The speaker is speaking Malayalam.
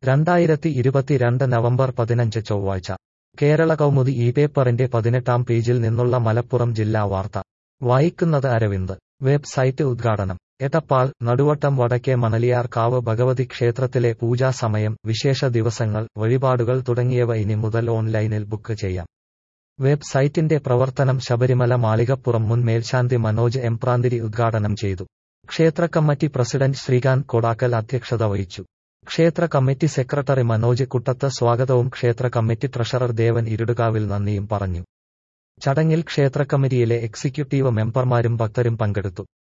രണ്ടായിരത്തി ഇരുപത്തിരണ്ട് നവംബർ പതിനഞ്ച് ചൊവ്വാഴ്ച കേരള കൗമുദി ഈ പേപ്പറിന്റെ പതിനെട്ടാം പേജിൽ നിന്നുള്ള മലപ്പുറം ജില്ലാ വാർത്ത വായിക്കുന്നത് അരവിന്ദ് വെബ്സൈറ്റ് ഉദ്ഘാടനം എടപ്പാൾ നടുവട്ടം വടക്കേ മണലിയാർക്കാവ് ഭഗവതി ക്ഷേത്രത്തിലെ പൂജാസമയം വിശേഷ ദിവസങ്ങൾ വഴിപാടുകൾ തുടങ്ങിയവ ഇനി മുതൽ ഓൺലൈനിൽ ബുക്ക് ചെയ്യാം വെബ്സൈറ്റിന്റെ പ്രവർത്തനം ശബരിമല മാളികപ്പുറം മുൻ മേൽശാന്തി മനോജ് എംപ്രാന്തിരി ഉദ്ഘാടനം ചെയ്തു ക്ഷേത്ര കമ്മിറ്റി പ്രസിഡന്റ് ശ്രീകാന്ത് കൊടാക്കൽ അധ്യക്ഷത വഹിച്ചു ക്ഷേത്ര കമ്മിറ്റി സെക്രട്ടറി മനോജ് കുട്ടത്ത് സ്വാഗതവും ക്ഷേത്ര കമ്മിറ്റി ട്രഷറർ ദേവൻ ഇരുടുകാവിൽ നന്ദിയും പറഞ്ഞു ചടങ്ങിൽ ക്ഷേത്ര കമ്മിറ്റിയിലെ എക്സിക്യൂട്ടീവ് മെമ്പർമാരും ഭക്തരും പങ്കെടുത്തു